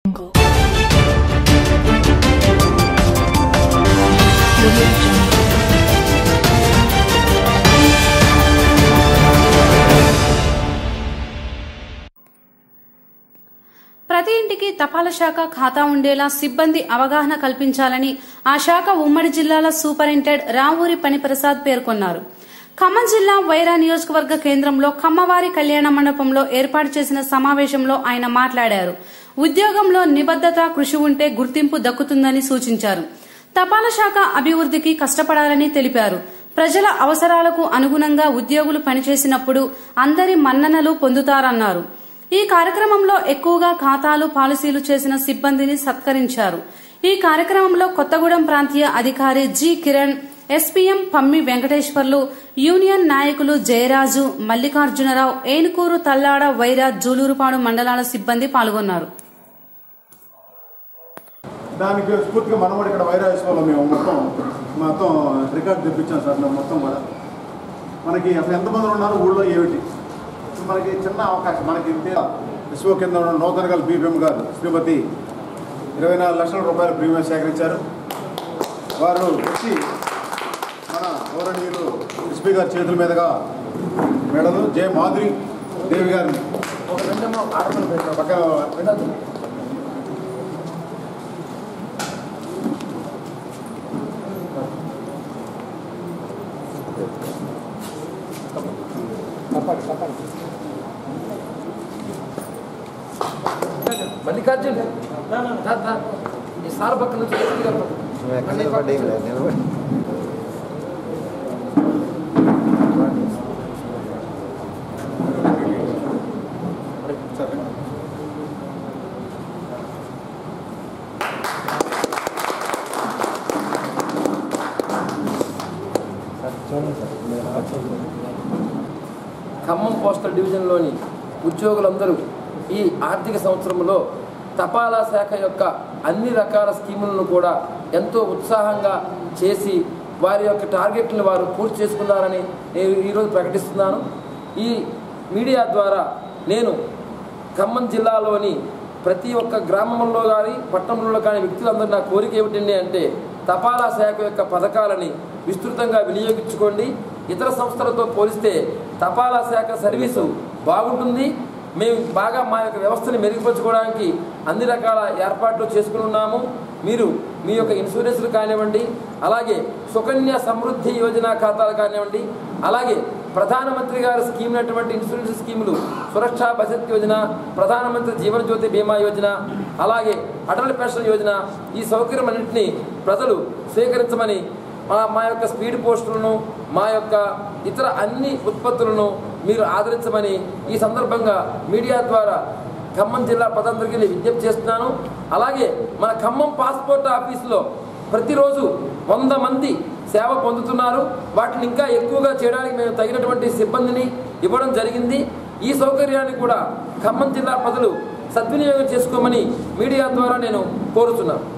Jungle. Audio Jungle. ప్రతి ఇంటికి తపాలా శాఖ ఖాతా ఉండేలా సిబ్బంది అవగాహన కల్పించాలని ఆ శాఖ ఉమ్మడి జిల్లాల సూపరింటెండెంట్ రావూరి పనిప్రసాద్ పేర్కొన్నారు ఖమ్మం జిల్లా వైరా నియోజకవర్గ కేంద్రంలో కమ్మవారి కళ్యాణ మండపంలో ఏర్పాటు చేసిన సమావేశంలో ఆయన మాట్లాడారు ఉద్యోగంలో నిబద్దత కృషి ఉంటే గుర్తింపు దక్కుతుందని సూచించారు తపాలా శాఖ అభివృద్ధికి కష్టపడాలని తెలిపారు ప్రజల అవసరాలకు అనుగుణంగా ఉద్యోగులు పనిచేసినప్పుడు అందరి మన్ననలు పొందుతారన్నారు ఈ కార్యక్రమంలో ఎక్కువగా ఖాతాలు పాలసీలు చేసిన సిబ్బందిని సత్కరించారు ఈ కార్యక్రమంలో కొత్తగూడెం ప్రాంతీయ అధికారి G Kiran SPM Pammi Venkateswarlu union నాయకులు జయరాజు మల్లికార్జునరావు ఏనుకూరు తల్లాడ వైరా జూలూరుపాడు మండలాల సిబ్బంది పాల్గొన్నారు దానికి స్ఫూర్తిగా మనం కూడా ఇక్కడ వైరాయస్వాలో మేము మొత్తం మొత్తం రికార్డు తెప్పించాం సార్ మేము మొత్తం కూడా మనకి అసలు ఎంతమంది ఉన్నారు ఊళ్ళో ఏమిటి ఇప్పుడు మనకి చిన్న అవకాశం మనకి విశ్వ కింద ఉన్న నూతన గల బీపీఎం గారు శ్రీమతి ఇరవై నాలుగు లక్షల రూపాయల ప్రీమియం సేకరించారు వారు వచ్చి మన గౌరవనీయులు ఎస్పీ గారి చేతుల మీదుగా మెడలు జయ మాధురి దేవి గారిని పక్కన మల్లికార్జున్ దా, దా. ఈ సార్ పక్కన నుంచి ఎస్పీ గారు పక్కన. నువ్వు ఎక్కడ నిలబడ్డా ఏం లేదు నిలబడి సరే ఖమ్మం పోస్టల్ డివిజన్లోని ఉద్యోగులందరూ ఈ ఆర్థిక సంవత్సరంలో తపాలా శాఖ యొక్క అన్ని రకాల స్కీములను కూడా ఎంతో ఉత్సాహంగా చేసి వారి యొక్క టార్గెట్లను వారు పూర్తి చేసుకున్నారని నేను ఈరోజు ప్రకటిస్తున్నాను ఈ మీడియా ద్వారా నేను ఖమ్మం జిల్లాలోని ప్రతి ఒక్క గ్రామంలో కానీ పట్టణంలో కానీ వ్యక్తులందరూ నా కోరిక ఏమిటండి అంటే తపాలా శాఖ యొక్క పథకాలని విస్తృతంగా వినియోగించుకోండి ఇతర సంస్థలతో పోలిస్తే తపాలా శాఖ సర్వీసు బాగుంటుంది మేము బాగా మా యొక్క వ్యవస్థని మెరుగుపరచుకోవడానికి అన్ని రకాల ఏర్పాట్లు చేసుకుని ఉన్నాము మీరు మీ యొక్క ఇన్సూరెన్స్లు కానివ్వండి అలాగే సుకన్య సమృద్ధి యోజన ఖాతాలు కానివ్వండి అలాగే ప్రధానమంత్రి గారు స్కీమ్ అయినటువంటి ఇన్సూరెన్స్ స్కీములు సురక్షా బచత్ యోజన ప్రధానమంత్రి జీవన జ్యోతి బీమా యోజన అలాగే అటల్ పెన్షన్ యోజన ఈ సౌకర్యం అన్నింటినీ ప్రజలు స్వీకరించమని మా మా యొక్క స్పీడ్ పోస్టులను మా యొక్క ఇతర అన్ని ఉత్పత్తులను మీరు ఆదరించమని ఈ సందర్భంగా మీడియా ద్వారా ఖమ్మం జిల్లా ప్రజలందరికీ నేను విజ్ఞప్తి చేస్తున్నాను అలాగే మన ఖమ్మం పాస్పోర్ట్ ఆఫీసులో ప్రతిరోజు వంద మంది సేవ పొందుతున్నారు వాటిని ఇంకా ఎక్కువగా చేయడానికి మేము తగినటువంటి సిబ్బందిని ఇవ్వడం జరిగింది ఈ సౌకర్యాన్ని కూడా ఖమ్మం జిల్లా ప్రజలు సద్వినియోగం చేసుకోమని మీడియా ద్వారా నేను కోరుతున్నాను